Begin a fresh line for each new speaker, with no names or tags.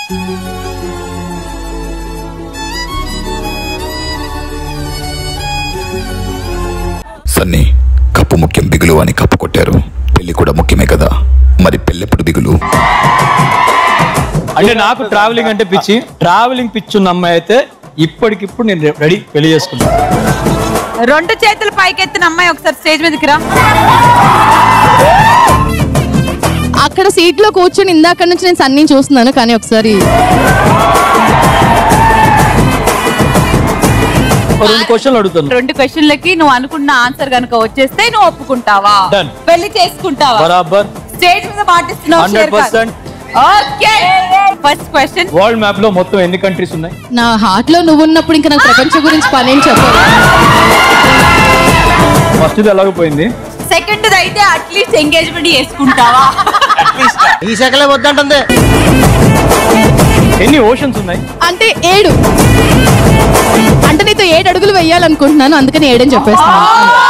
Sunny cup ముఖ్యం బిగులు అని cup కొట్టారు పెళ్లి కూడా ముఖ్యమే కదా మరి పెళ్ళెప్పుడు బిగులు
అంటే నాకు ట్రావెలింగ్ అంటే పిచ్చి ట్రావెలింగ్ పిచ్చి ఉన్న అమ్మాయి అయితే ఇప్పటికిప్పుడు నేను రెడీ పెళ్లి చేసుకుంటాను
రెండు చేతులు పైకెత్తిన అమ్మాయి ఒకసారి స్టేజ్ మీదకి రా
అక్కడ సీట్ లో కూర్చొని ఇందాక నుంచి నేను సన్నీ చూస్తున్నాను కానీ ఒకసారి
ఒక రెండు క్వశ్చన్లు అడుగుతాను
రెండు క్వశ్చన్లకి నువ్వు అనుకున్న ఆన్సర్ గనుక వచ్చేస్తే నువ్వు ఒప్పుకుంటావా
Done.
పెళ్లి చేసుకుంటావా
బరాబర్
స్టేజ్ మీద పాటిస్తున్నావు
hundred percent
okay first question
world map లో మొత్తం ఎన్ని కంట్రీస్ ఉన్నాయి
నా హార్ట్ లో నువ్వు ఉన్నప్పుడు ఇంకా నాకు ప్రపంచం గురించి పనేం చెప్పాలి
ఫస్ట్ ఎలాగపోయింది
సెకండ్ అయితే అట్లీస్ట్ ఎంగేజ్మెంట్ చేసుకుంటావా
ఈ సెకలే వద్దంటుంది
ఎన్ని ఓషన్స్ ఉన్నాయి
అంటే ఏడు అంటే నీతో ఏడు అడుగులు వెయ్యాలనుకుంటున్నాను అందుకని ఏడని చెప్పేస్తాను